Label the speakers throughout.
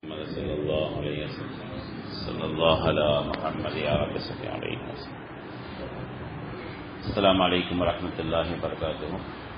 Speaker 1: محمد صلى الله عليه وسلم صلى الله على محمد يا رب صل عليه وسلم السلام عليكم ورحمة الله وبركاته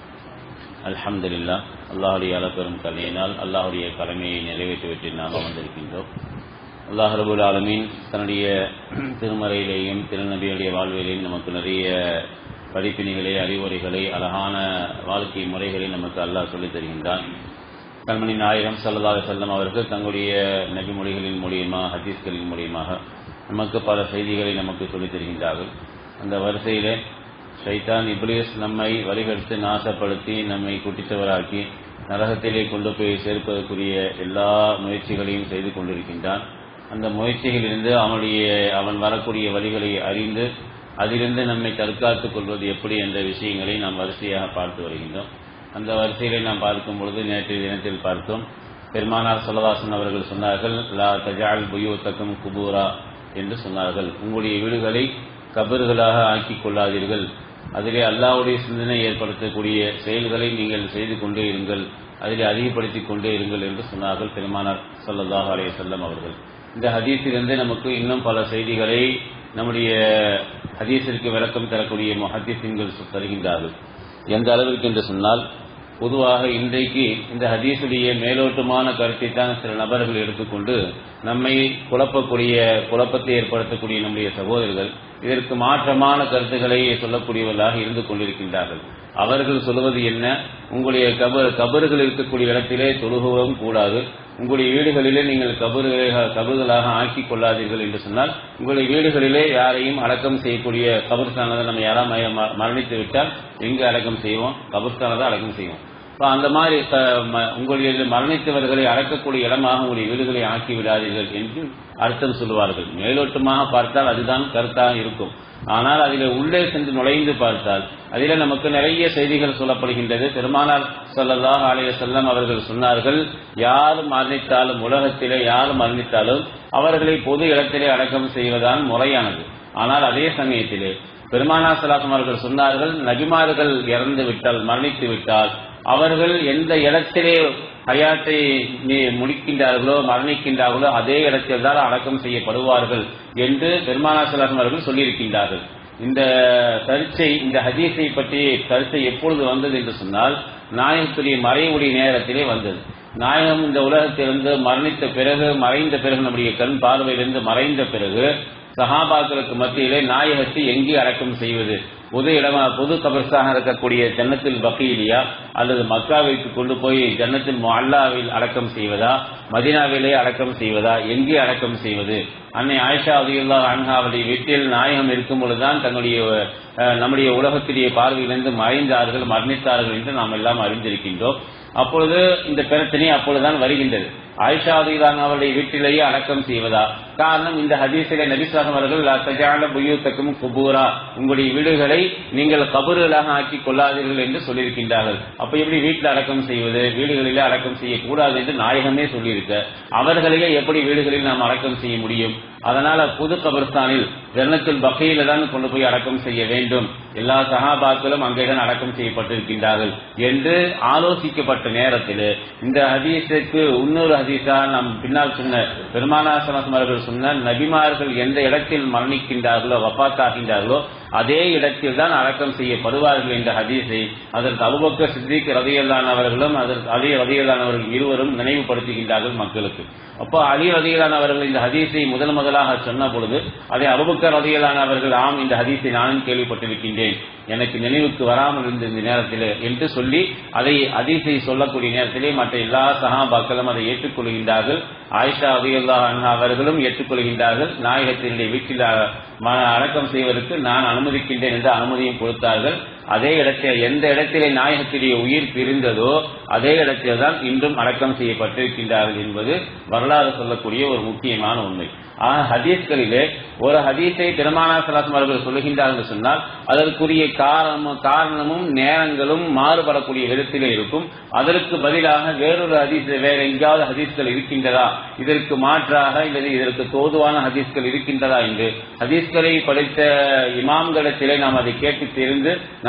Speaker 1: الحمد لله அல்லாஹுடைய அளப்பெரும் கலையினால் அல்லாஹுடைய கடமையை நிறைவேற்றிவிட்டு நாம் அமர்ந்திருக்கின்றோம் அல்லாஹ் ரபுல் ஆலமீன் தன்னுடைய திருமறையிலேயும் திருநபியுடைய வாழ்விலேயும் நமக்கு நிறைய படிப்பினைகளை அறிவுரைகளை அழகான வாழ்க்கை முறைகளை நமக்கு அல்லாஹ் சொல்லித் தருகின்றான் கண்மணி நாயகம் சல்லல்லாஹு செல்லம் அவர்கள் தங்களுடைய நபிமொழிகளின் மூலியமாக ஹதீஸ்களின் மூலியமாக நமக்கு பல செய்திகளை நமக்கு சொல்லித் தருகின்றார்கள் அந்த வரிசையிலே ஷைத்தான் இப்ளீஸ் நம்மை வழிகெடுத்து நாசப்படுத்தி நம்மை குட்டித்தவராக்கி நரகத்திலே கொண்டு போய் சேர்ப்பதற்குரிய எல்லா முயற்சிகளையும் செய்து கொண்டிருக்கின்றான் அந்த முயற்சிகளிலிருந்து அவனுடைய அவன் வரக்கூடிய வழிகளை அறிந்து அதிலிருந்து நம்மை தற்காத்துக் கொள்வது எப்படி என்ற விஷயங்களை நாம் வரிசையாக பார்த்து வருகின்றோம் அந்த வரிசையிலே நாம் பார்க்கும் பொழுது நேற்றைய தினத்தில் பார்த்தோம் பெருமானார் சொல்லதாசன் அவர்கள் சொன்னார்கள் லா தஜால் புயூத்தக்கும் குபூரா என்று சொன்னார்கள் உங்களுடைய வீடுகளை கபர்களாக ஆக்கிக் கொள்ளாதீர்கள் அதிலே அல்லாவுடைய சிந்தனை ஏற்படுத்தக்கூடிய செயல்களை நீங்கள் செய்து கொண்டே இருங்கள் அதிலே அதிகப்படுத்திக் கொண்டே இருங்கள் என்று சொன்னார்கள் பெருமானார் சொல்லல்லாஹ் அலைய செல்லம் அவர்கள் இந்த ஹதீஸிலிருந்து நமக்கு இன்னும் பல செய்திகளை நம்முடைய ஹதீஸிற்கு விளக்கம் தரக்கூடிய முஹத்தீசின்கள் தருகின்றார்கள் எந்த அளவிற்கு என்று சொன்னால் பொதுவாக இன்றைக்கு இந்த ஹதீஸுடைய மேலோட்டமான கருத்தை தான் சில நபர்கள் எடுத்துக்கொண்டு நம்மை குழப்பக்கூடிய குழப்பத்தை ஏற்படுத்தக்கூடிய நம்முடைய சகோதரர்கள் இதற்கு மாற்றமான கருத்துக்களை சொல்லக்கூடியவர்களாக இருந்து கொண்டிருக்கின்றார்கள் அவர்கள் சொல்வது என்ன உங்களுடைய கபர் கபறுகள் இருக்கக்கூடிய இடத்திலே தொழுகவும் கூடாது உங்களுடைய வீடுகளிலே நீங்கள் கபறுகளை கபறுகளாக ஆக்கிக் கொள்ளாதீர்கள் என்று சொன்னால் உங்களுடைய வீடுகளிலே யாரையும் அடக்கம் செய்யக்கூடிய கபர்ஸ்தானதை நம்ம யாராவது மரணித்து விட்டால் எங்கு அடக்கம் செய்வோம் கபர்ஸ்தானதை அடக்கம் செய்வோம் இப்போ அந்த மாதிரி உங்களுடைய மரணித்தவர்களை அடக்கக்கூடிய இடமாக உங்களுடைய வீடுகளை ஆக்கி விடாதீர்கள் என்று அர்த்தம் சொல்வார்கள் மேலோட்டமாக பார்த்தால் அதுதான் கருத்தாக இருக்கும் ஆனால் அதில் உள்ளே சென்று நுழைந்து பார்த்தால் அதில் நமக்கு நிறைய செய்திகள் சொல்லப்படுகின்றது பெருமானார் சொல்லல்லாஹ் ஆலய செல்லம் அவர்கள் சொன்னார்கள் யார் மரணித்தாலும் உலகத்திலே யார் மரணித்தாலும் அவர்களை பொது இடத்திலே அடக்கம் செய்வதான் முறையானது ஆனால் அதே சமயத்திலே பெருமானா சலாசம் அவர்கள் சொன்னார்கள் நபிமார்கள் இறந்து விட்டால் மரணித்து விட்டால் அவர்கள் எந்த இடத்திலே ஹயாத்தை முடிக்கின்றார்களோ மரணிக்கின்றார்களோ அதே இடத்தில் தான் அடக்கம் செய்யப்படுவார்கள் என்று பெருமானா சலாசம் அவர்கள் சொல்லியிருக்கின்றார்கள் இந்த சர்ச்சை இந்த ஹதீஸை பற்றி சர்ச்சை எப்பொழுது வந்தது என்று சொன்னால் நாயகத்துடைய மறைவுடைய நேரத்திலே வந்தது நாயகம் இந்த உலகத்திலிருந்து மரணித்த பிறகு மறைந்த பிறகு நம்முடைய கண் பார்வையிலிருந்து மறைந்த பிறகு சஹாபாக்களுக்கு மத்தியிலே நாயகத்தை எங்கே அடக்கம் செய்வது பொது இடமா பொது கபர்ஸ்தாக இருக்கக்கூடிய ஜன்னத்தில் பக்கீலியா அல்லது மக்காவிற்கு கொண்டு போய் ஜன்னத்தில் அல்லாவில் அடக்கம் செய்வதா மதினாவிலே அடக்கம் செய்வதா எங்கே அடக்கம் செய்வது அன்னை ஆயிஷா அதியுல்லா அன்ஹாவுடைய வீட்டில் நாயகம் இருக்கும் பொழுதுதான் தன்னுடைய நம்முடைய உலகத்துடைய பார்வையிலிருந்து மறைந்தார்கள் மரணித்தார்கள் என்று நாம் எல்லாம் அறிந்திருக்கின்றோம் அப்பொழுது இந்த பிரச்சனை அப்பொழுதுதான் வருகின்றது ஆயிஷா அதிகான் அவருடைய வீட்டிலேயே அடக்கம் செய்வதா காரணம் இந்த ஹதீசில நபிசாகம் அவர்கள் புயூத்தக்கும் குபூரா உங்களுடைய வீடுகளை நீங்கள் கபறுகளாக ஆக்கிக் கொள்ளாதீர்கள் என்று சொல்லியிருக்கின்றார்கள் அப்ப எப்படி வீட்டில் அடக்கம் செய்வது வீடுகளிலே அடக்கம் செய்யக்கூடாது என்று நாயகமே சொல்லியிருக்க அவர்களையே எப்படி வீடுகளில் நாம் அடக்கம் செய்ய முடியும் அதனால புது கபர்ஸ்தானில் ஜன்னத்தில் பக்கையில தான் கொண்டு போய் அடக்கம் செய்ய வேண்டும் எல்லா சகாபாக்களும் அங்கேதான் அடக்கம் செய்யப்பட்டிருக்கின்றார்கள் என்று ஆலோசிக்கப்பட்ட நேரத்தில் இந்த ஹதீஸுக்கு இன்னொரு ஹதீஸா நாம் பின்னால் சொன்ன பெருமானாசனம் அவர்கள் சொன்ன நபிமார்கள் எந்த இடத்தில் மரணிக்கின்றார்களோ வப்பாத்தாகின்றார்களோ அதே இடத்தில் தான் அடக்கம் செய்யப்படுவார்கள் என்ற ஹதீஸை அதற்கு அபுபக்க சித்திக் ரதியல்லான் அவர்களும் அதற்கு அலி ரதியல்லான் அவர்கள் இருவரும் நினைவுபடுத்துகின்றார்கள் மக்களுக்கு அப்போ அலி ரதியலான் அவர்கள் இந்த ஹதீஸை முதல் முதலாக சொன்ன பொழுது அதை அபுபக்கர் ரதியலான் அவர்கள் ஆம் இந்த ஹதீஸை நானும் கேள்விப்பட்டிருக்கின்றேன் எனக்கு நினைவுக்கு வராமல் இருந்த இந்த நேரத்தில் என்று சொல்லி அதை ஹதீஸை சொல்லக்கூடிய நேரத்திலே மற்ற எல்லா சகாபாக்களும் அதை ஏற்றுக்கொள்கின்றார்கள் ஆயிஷா ரதியுல்லா அன்ஹா அவர்களும் ஏற்றுக்கொள்கின்றார்கள் நாயகத்தினுடைய வீட்டில் அடக்கம் செய்வதற்கு நான் அனுமதிக்கின்றேன் என்று அனுமதியும் கொடுத்தார்கள் அதே இடத்தில் எந்த இடத்திலே நாயகத்திலே உயிர் பிரிந்ததோ அதே இடத்தில் தான் இன்றும் அடக்கம் செய்யப்பட்டிருக்கின்றார்கள் என்பது வரலாறு சொல்லக்கூடிய ஒரு முக்கியமான உண்மை ஹதீஸ்களிலே ஒரு ஹதீஸை பெருமானா சலாசம் அவர்கள் சொல்லுகின்றார்கள் சொன்னால் அதற்குரிய காரணமும் காரணமும் நேரங்களும் மாறுபடக்கூடிய விதத்திலே இருக்கும் அதற்கு பதிலாக வேறொரு ஹதீஸ் வேற எங்கேயாவது ஹதீஸ்கள் இருக்கின்றதா இதற்கு மாற்றாக அல்லது இதற்கு தோதுவான ஹதீஸ்கள் இருக்கின்றதா என்று ஹதீஸ்களை படித்த இமாம்களிடத்திலே நாம் அதை கேட்டு தெரிந்து நாம்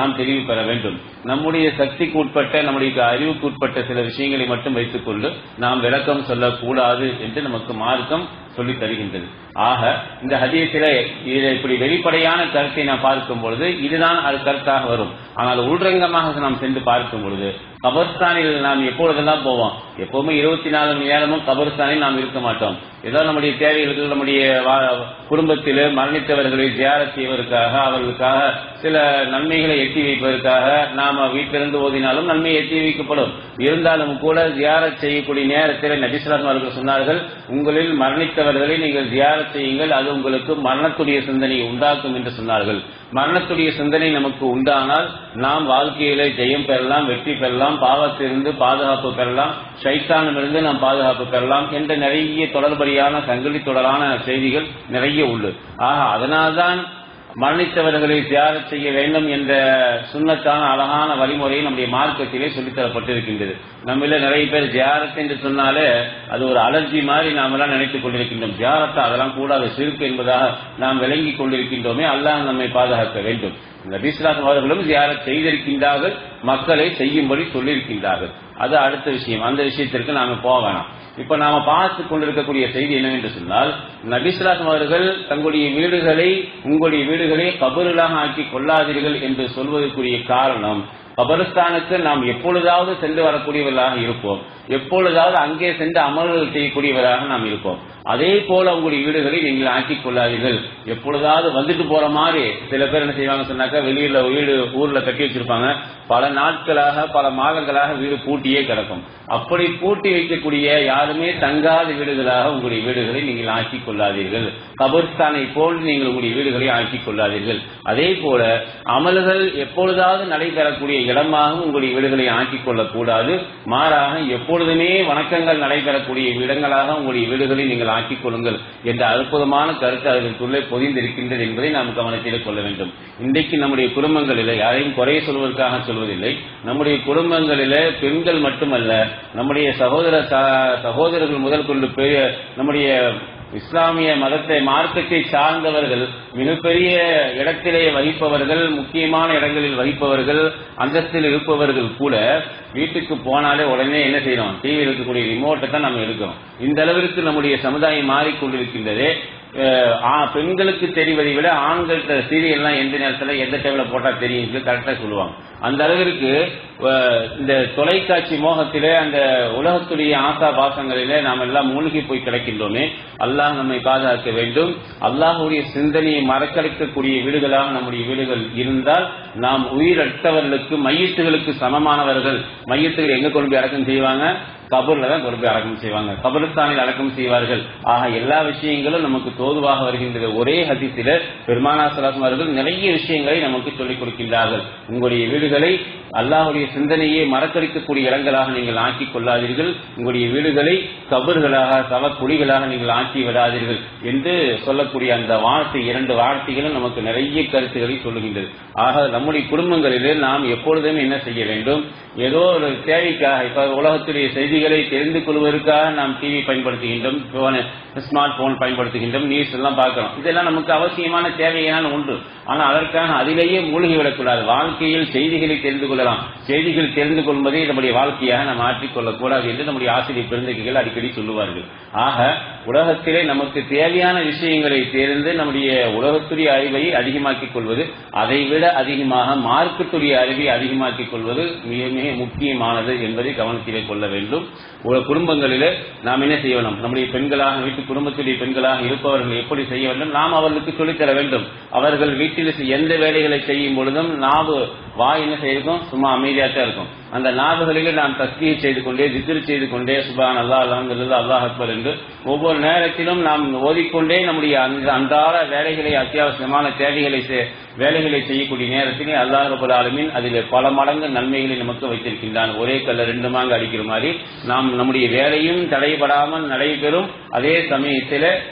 Speaker 1: நாம் தெளிவு பெற வேண்டும் நம்முடைய சக்திக்கு உட்பட்ட நம்முடைய அறிவுக்கு உட்பட்ட சில விஷயங்களை மட்டும் வைத்துக்கொண்டு நாம் விளக்கம் சொல்லக்கூடாது என்று நமக்கு மார்க்கம் சொல்லித் தருகின்றது ஆக இந்த ஹதீஸில இதை இப்படி வெளிப்படையான கருத்தை நாம் பார்க்கும் பொழுது இதுதான் அது கருத்தாக வரும் ஆனால் உள்ரங்கமாக நாம் சென்று பார்க்கும் பொழுது கபர்ஸ்தானில் நாம் எப்பொழுதெல்லாம் போவோம் எப்பவுமே இருபத்தி நாலு மணி நேரமும் கபர்ஸ்தானில் நாம் இருக்க மாட்டோம் ஏதோ நம்முடைய தேவைகளுக்கு நம்முடைய வா- குடும்பத்தில் மரணித்தவர்களை ஜியாரத் செய்வதற்காக அவர்களுக்காக சில நன்மைகளை எட்டி வைப்பதற்காக நாம வீட்டிலிருந்து ஓதினாலும் நன்மை எட்டி வைக்கப்படும் இருந்தாலும் கூட ஜியாரத் செய்யக்கூடிய நேரத்தில் நபிஸ்லாம் அவர்கள் சொன்னார்கள் உங்களில் மரணித்தவர்களை நீங்கள் ஜியாரத் செய்யுங்கள் அது உங்களுக்கு மரணத்துடைய சிந்தனையை உண்டாக்கும் என்று சொன்னார்கள் மரணத்துடைய சிந்தனை நமக்கு உண்டானால் நாம் வாழ்க்கையில ஜெயம் பெறலாம் வெற்றி பெறலாம் பாவத்திலிருந்து பாதுகாப்பு பெறலாம் சைத்தானிலிருந்து நாம் பாதுகாப்பு பெறலாம் என்ற நிறைய தொடர்படியான சங்கிலி தொடரான செய்திகள் நிறைய உள்ளது ஆக அதனால்தான் மரணித்தவர்களை தியாகம் செய்ய வேண்டும் என்ற சுண்ணத்தான அழகான வழிமுறை நம்முடைய மார்க்கத்திலே சொல்லித்தரப்பட்டிருக்கின்றது நம்மள நிறைய பேர் ஜியாரத் என்று சொன்னாலே அது ஒரு அலர்ஜி மாதிரி நாம் எல்லாம் நினைத்துக் கொண்டிருக்கின்றோம் ஜியாரத்தை அதெல்லாம் கூடாது சிறுக்கு என்பதாக நாம் விளங்கிக் கொண்டிருக்கின்றோமே அல்லாஹ் நம்மை பாதுகாக்க வேண்டும் நபிஸ்லாம் அவர்களும் ஜியாரத் செய்திருக்கின்றார்கள் மக்களை செய்யும்படி சொல்லியிருக்கின்றார்கள் அது அடுத்த விஷயம் அந்த விஷயத்திற்கு நாம போக வேணாம் இப்ப நாம பார்த்து கொண்டிருக்கக்கூடிய செய்தி என்னவென்று சொன்னால் நபிஸ்லாம் அவர்கள் தங்களுடைய வீடுகளை உங்களுடைய வீடுகளை கபறுகளாக ஆக்கி கொள்ளாதீர்கள் என்று சொல்வதற்குரிய காரணம் கபரிஸ்தானுக்கு நாம் எப்பொழுதாவது சென்று வரக்கூடியவர்களாக இருப்போம் எப்பொழுதாவது அங்கே சென்று அமல்கள் செய்யக்கூடியவராக நாம் இருப்போம் அதே போல உங்களுடைய வீடுகளை நீங்கள் ஆக்கிக் கொள்ளாதீர்கள் எப்பொழுதாவது வந்துட்டு போற மாதிரி சில பேர் என்ன செய்வாங்க சொன்னாக்கா வெளியில வீடு ஊர்ல கட்டி வச்சிருப்பாங்க பல நாட்களாக பல மாதங்களாக வீடு பூட்டியே கிடக்கும் அப்படி பூட்டி வைக்கக்கூடிய யாருமே தங்காத வீடுகளாக உங்களுடைய வீடுகளை நீங்கள் ஆக்கிக் கொள்ளாதீர்கள் கபர்ஸ்தானை போல் நீங்கள் உங்களுடைய வீடுகளை ஆக்கிக் கொள்ளாதீர்கள் அதே போல அமல்கள் எப்பொழுதாவது நடைபெறக்கூடிய இடமாகவும் உங்களுடைய வீடுகளை ஆக்கிக் கொள்ளக்கூடாது மாறாக எப்பொழுதுமே வணக்கங்கள் நடைபெறக்கூடிய இடங்களாக உங்களுடைய வீடுகளை நீங்கள் ஆக்கிக் கொள்ளுங்கள் என்ற அற்புதமான கருத்து அதற்குள்ளே பொதிந்திருக்கின்றது என்பதை நாம் கவனத்தில் கொள்ள வேண்டும் இன்றைக்கு நம்முடைய குடும்பங்களிலே யாரையும் குறை சொல்வதற்காக சொல்வதில்லை நம்முடைய குடும்பங்களிலே பெண்கள் மட்டுமல்ல நம்முடைய சகோதர ச- சகோதரர்கள் முதல் கொண்டு பெரிய நம்முடைய இஸ்லாமிய மதத்தை மார்க்கத்தை சார்ந்தவர்கள் மிகப்பெரிய இடத்திலே வகிப்பவர்கள் முக்கியமான இடங்களில் வகிப்பவர்கள் அந்தஸ்தில் இருப்பவர்கள் கூட வீட்டுக்கு போனாலே உடனே என்ன செய்யறோம் டிவியில் இருக்கக்கூடிய ரிமோட்டை தான் நம்ம எடுக்கிறோம் இந்த அளவிற்கு நம்முடைய சமுதாயம் மாறிக்கொண்டிருக்கின்றது அஹ், ஆ- பெண்களுக்கு தெரிவதை விட ஆண்கள்கிட்ட சீரியல்லாம் எந்த நேரத்தில் எந்த டைம்ல போட்டா தெரியும் சொல்லி கரெக்டா சொல்லுவாங்க அந்த அளவிற்கு அஹ், இந்த தொலைக்காட்சி மோகத்திலே அந்த உலகத்துடைய ஆசா பாசங்களிலே நாம் எல்லாம் மூழ்கி போய் கிடக்கின்றோமே அல்லாஹ் நம்மை பாதுகாக்க வேண்டும் அல்லாஹுடைய சிந்தனையை மறக்கடிக்கக்கூடிய வீடுகளாக நம்முடைய வீடுகள் இருந்தால் நாம் உயிரற்றவர்களுக்கு மையத்துகளுக்கு சமமானவர்கள் மையத்துகள் எங்க கொண்டு போய் அடக்கம் செய்வாங்க கபூர்ல தான் கொண்டு போய் அடக்கம் செய்வாங்க கபரிஸ்தானில் அடக்கம் செய்வார்கள் ஆக எல்லா விஷயங்களும் நமக்கு தோதுவாக வருகின்றது ஒரே ஹதீஸில பெருமானா சலாசம் அவர்கள் நிறைய விஷயங்களை நமக்கு சொல்லிக் கொடுக்கின்றார்கள் உங்களுடைய வீடுகளை அல்லாஹுடைய சிந்தனையை மறக்கடிக்கக்கூடிய இடங்களாக நீங்கள் ஆக்கிக் கொள்ளாதீர்கள் உங்களுடைய வீடுகளை கபர்களாக சவக்குழிகளாக நீங்கள் ஆக்கி விடாதீர்கள் என்று சொல்லக்கூடிய அந்த வார்த்தை இரண்டு வார்த்தைகளும் நமக்கு நிறைய கருத்துக்களை சொல்லுகின்றது ஆக நம்முடைய குடும்பங்களிலே நாம் எப்பொழுதுமே என்ன செய்ய வேண்டும் ஏதோ ஒரு தேவைக்காக இப்ப உலகத்துடைய செய்திகளை தெரிந்து கொள்வதற்காக நாம் டிவி பயன்படுத்துகின்றோம் போன ஸ்மார்ட் போன் பயன்படுத்துகின்றோம் நியூஸ் எல்லாம் பார்க்கிறோம் இதெல்லாம் நமக்கு அவசியமான தேவையான ஒன்று ஆனால் அதற்காக அதிலேயே மூழ்கி விடக்கூடாது வாழ்க்கையில் செய்திகளை தெரிந்து கொள்ளலாம் செய்திகள் தெரிந்து கொள்வதை நம்முடைய வாழ்க்கையாக நாம் மாற்றிக் கொள்ளக்கூடாது என்று நம்முடைய ஆசிரியர் பெருந்தகைகள் அடிக்கடி சொல்லுவார்கள் ஆக உலகத்திலே நமக்கு தேவையான விஷயங்களை தெரிந்து நம்முடைய உலகத்துடைய அறிவை அதிகமாக்கிக் கொள்வது அதை விட அதிகமாக மார்க்கத்துடைய அறிவை அதிகமாக்கிக் கொள்வது மிக மிக முக்கியமானது என்பதை கவனத்திலே கொள்ள வேண்டும் ஒரு குடும்பங்களிலே நாம் என்ன செய்ய வேண்டும் நம்முடைய பெண்களாக வீட்டு குடும்பத்துடைய பெண்களாக இருப்பவர்கள் எப்படி செய்ய வேண்டும் நாம் அவர்களுக்கு சொல்லித்தர வேண்டும் அவர்கள் வீட்டில் செய்- எந்த வேலைகளை செய்யும் பொழுதும் நாவு வாய் என்ன செய்திருக்கும் சும்மா அமைதியாக தான் இருக்கும் அந்த நாவுகளிலே நாம் தஸ்மீ செய்து கொண்டே திக்ர் செய்து கொண்டே சுபான் அல்லாஹ் அல்ஹம்துலில்லாஹ் அல்லாஹ் அக்பர் என்று ஒவ்வொரு நேரத்திலும் நாம் ஓதிக்கொண்டே நம்முடைய அந்த அன்றாட வேலைகளை அத்தியாவசியமான தேவைகளை செ- வேலைகளை செய்யக்கூடிய நேரத்திலே அல்லாஹ் ரபுல் ஆலமீன் அதில் பல மடங்கு நன்மைகளை நமக்கு வைத்திருக்கின்றான் ஒரே கல்ல ரெண்டு மாங்க அடிக்கிற மாதிரி நாம் நம்முடைய வேலையும் தடைபடாமல் நடைபெறும் அதே சமயத்தில்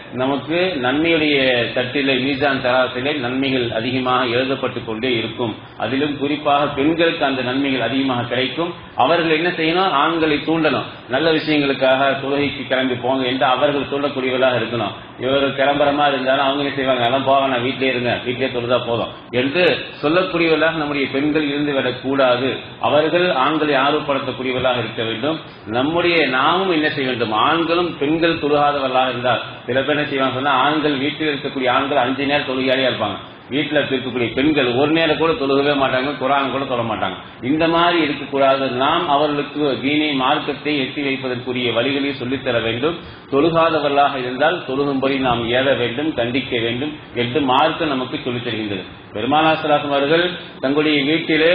Speaker 1: நமக்கு நன்மையுடைய தட்டிலே மீசான் தராசிலே நன்மைகள் அதிகமாக எழுதப்பட்டு கொண்டே இருக்கும் அதிலும் குறிப்பாக பெண்களுக்கு அந்த நன்மைகள் அதிகமாக கிடைக்கும் அவர்கள் என்ன செய்யணும் ஆண்களை தூண்டணும் நல்ல விஷயங்களுக்காக தொழுகைக்கு கிளம்பி போங்க என்று அவர்கள் தூண்டக்கூடியவர்களாக இருக்கணும் இவர் கிளம்புறமா இருந்தாலும் அவங்க என்ன செய்வாங்க எல்லாம் போக நான் வீட்டிலே இருங்க வீட்டிலே தொழுதா போதும் என்று சொல்லக்கூடியவர்களாக நம்முடைய பெண்கள் இருந்து விடக்கூடாது அவர்கள் ஆண்களை ஆர்வப்படுத்தக்கூடியவர்களாக இருக்க வேண்டும் நம்முடைய நாமும் என்ன செய்ய வேண்டும் ஆண்களும் பெண்கள் தொழுகாதவர்களாக இருந்தால் சில பேர் என்ன செய்வாங்க சொன்னா ஆண்கள் வீட்டில் இருக்கக்கூடிய ஆண்கள் அஞ்சு நேரம் தொழுகையாளியா இருப்பாங்க வீட்டில் இருக்கக்கூடிய பெண்கள் ஒரு நேரம் கூட தொழுகவே மாட்டாங்க குரான் கூட சொல்ல மாட்டாங்க இந்த மாதிரி இருக்கக்கூடாது நாம் அவர்களுக்கு தீனை மார்க்கத்தை எட்டி வைப்பதற்குரிய வழிகளை சொல்லித்தர வேண்டும் தொழுகாதவர்களாக இருந்தால் தொழுகும்படி நாம் ஏற வேண்டும் கண்டிக்க வேண்டும் என்று மார்க்கம் நமக்கு சொல்லித் தருகின்றது பெருமானாசராசம் அவர்கள் தங்களுடைய வீட்டிலே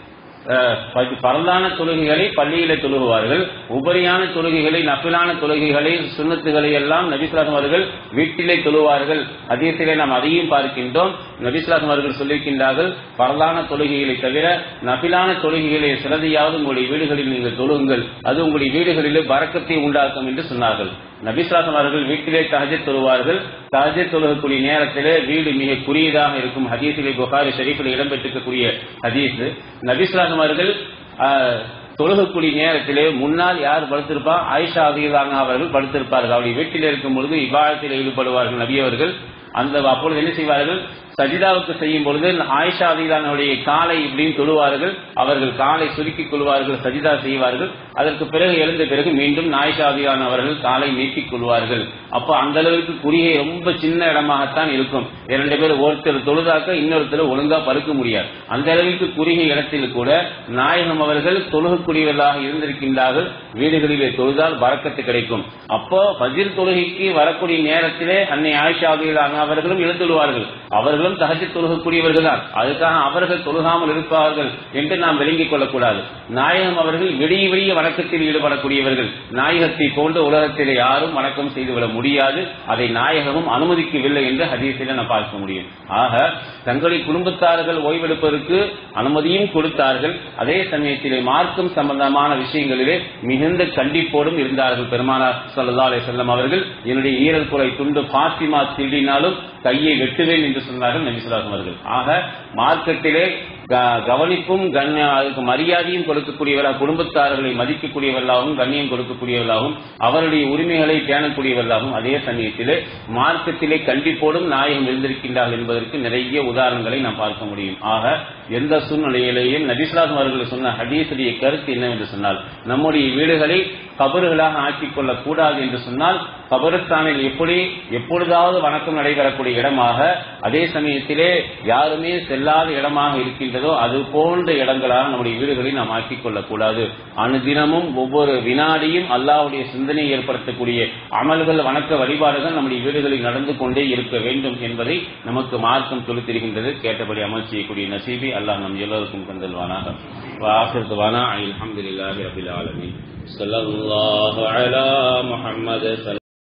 Speaker 1: அஹ், ப- பரந்தான தொழுகைகளை பள்ளியிலே தொழுகுவார்கள் உபரியான தொழுகைகளை நப்பிலான தொழுகைகளை சுண்ணத்துகளை எல்லாம் நபிஸ்லாசம் அவர்கள் வீட்டிலே தொழுவார்கள் அதிகத்திலே நாம் அதையும் பார்க்கின்றோம் நபிஸ்லாசம் அவர்கள் சொல்லியிருக்கின்றார்கள் பரந்தான தொழுகைகளை தவிர நபிலான தொழுகைகளை சிறதையாவது உங்களுடைய வீடுகளில் நீங்கள் தொழுகுங்கள் அது உங்களுடைய வீடுகளிலே வரக்கத்தை உண்டாக்கும் என்று சொன்னார்கள் நபிஸ்லாசம் அவர்கள் வீட்டிலே தஹஜத் தொழுவார்கள் தஹஜத் தொழுகக்கூடிய நேரத்திலே வீடு மிக குறியதாக இருக்கும் ஹதீஸிலே புகாரி ஷரீஃபில் இடம்பெற்றிருக்கக்கூடிய ஹதீஸ் நபிஸ்லாசம் அவர்கள் ஆஹ், தொழுகக்கூடிய நேரத்திலே முன்னால் யார் படுத்திருப்பா ஆயிஷா அதிகாங்க அவர்கள் படுத்திருப்பார்கள் அவருடைய வீட்டில் இருக்கும் பொழுது இபாதத்தில் ஈடுபடுவார்கள் நபியவர்கள் அந்த அப்பொழுது என்ன செய்வார்கள் சஜிதாவுக்கு செய்யும் பொழுது ஆயிஷா அதிகானுடைய காலை இப்படின்னு தொழுவார்கள் அவர்கள் காலை சுருக்கிக் கொள்வார்கள் சஜிதா செய்வார்கள் அதற்கு பிறகு எழுந்த பிறகு மீண்டும் நாயிஷா அதிகான் அவர்கள் காலை நீட்டிக் கொள்வார்கள் அப்போ அந்த அளவுக்கு குறிகை ரொம்ப சின்ன இடமாகத்தான் இருக்கும் இரண்டு பேர் ஒருத்தர் தொழுதாக்க இன்னொருத்தர் ஒழுங்கா படுக்க முடியாது அந்த அளவுக்கு குறுகிய இடத்தில் கூட நாயகம் அவர்கள் தொழுகக்கூடியவர்களாக இருந்திருக்கின்றார்கள் வீடுகளிலே தொழுதால் வரக்கத்து கிடைக்கும் அப்போ பஜிர் தொழுகைக்கு வரக்கூடிய நேரத்திலே அன்னை ஆயிஷா அதிகான் அவர்களும் எழுந்துடுவார்கள் அவர்களும் தகஜ தொழுகக்கூடியவர்கள் தான் அதுக்காக அவர்கள் தொழுகாமல் இருப்பார்கள் என்று நாம் விளங்கிக் கொள்ளக்கூடாது நாயகம் அவர்கள் விடிய விடிய வணக்கத்தில் ஈடுபடக்கூடியவர்கள் நாயகத்தை போன்ற உலகத்திலே யாரும் வணக்கம் செய்துவிட முடியாது அதை நாயகமும் அனுமதிக்கவில்லை என்று ஹதீஸில் நாம் பார்க்க முடியும் ஆக தங்களுடைய குடும்பத்தார்கள் ஓய்வெடுப்பதற்கு அனுமதியும் கொடுத்தார்கள் அதே சமயத்திலே மார்க்கம் சம்பந்தமான விஷயங்களிலே மிகுந்த கண்டிப்போடும் இருந்தார்கள் பெருமானார் ஸல்லல்லாஹு அலைஹி வஸல்லம் அவர்கள் என்னுடைய ஈரல் குறை துண்டு பாத்திமா திருடினாலும் கையை வெட்டுவேன் என்று சொன்னார்கள் நபிசுல்லாசம் அவர்கள் ஆக மார்க்கத்திலே க- கவனிப்பும் கண்ணிய அதுக்கு மரியாதையும் கொடுக்கக்கூடியவர்களாக குடும்பத்தார்களை மதிக்கக்கூடியவர்களாகவும் கண்ணியம் கொடுக்கக்கூடியவர்களாகவும் அவருடைய உரிமைகளை பேணக்கூடியவர்களாகவும் அதே சமயத்திலே மார்க்கத்திலே கண்டிப்போடும் நாயகம் இருந்திருக்கின்றார்கள் என்பதற்கு நிறைய உதாரணங்களை நாம் பார்க்க முடியும் ஆக எந்த சூழ்நிலையிலேயும் நபிஸ்லாசம் அவர்கள் சொன்ன ஹதீஸுடைய கருத்து என்னவென்று சொன்னால் நம்முடைய வீடுகளை கபறுகளாக ஆக்கிக் கொள்ளக் கூடாது என்று சொன்னால் கபரஸ்தானில் எப்படி எப்பொழுதாவது வணக்கம் நடைபெறக்கூடிய இடமாக அதே சமயத்திலே யாருமே செல்லாத இடமாக இருக்கின்றதோ அது போன்ற இடங்களாக நம்முடைய வீடுகளை நாம் ஆக்கிக் கொள்ளக்கூடாது அனுதினமும் ஒவ்வொரு வினாடியும் அல்லாஹ்வுடைய சிந்தனை ஏற்படுத்தக்கூடிய அமல்கள் வணக்க வழிபாடுகள் நம்முடைய வீடுகளில் நடந்து கொண்டே இருக்க வேண்டும் என்பதை நமக்கு மார்க்கம் சொல்லித் தருகின்றது கேட்டபடி அமல் செய்யக்கூடிய நசீபி அல்லாஹ் நம் எல்லோருக்கும் தந்தல்வானாக وآخر دعوانا الحمد لله رب العالمين صلى الله على محمد صلى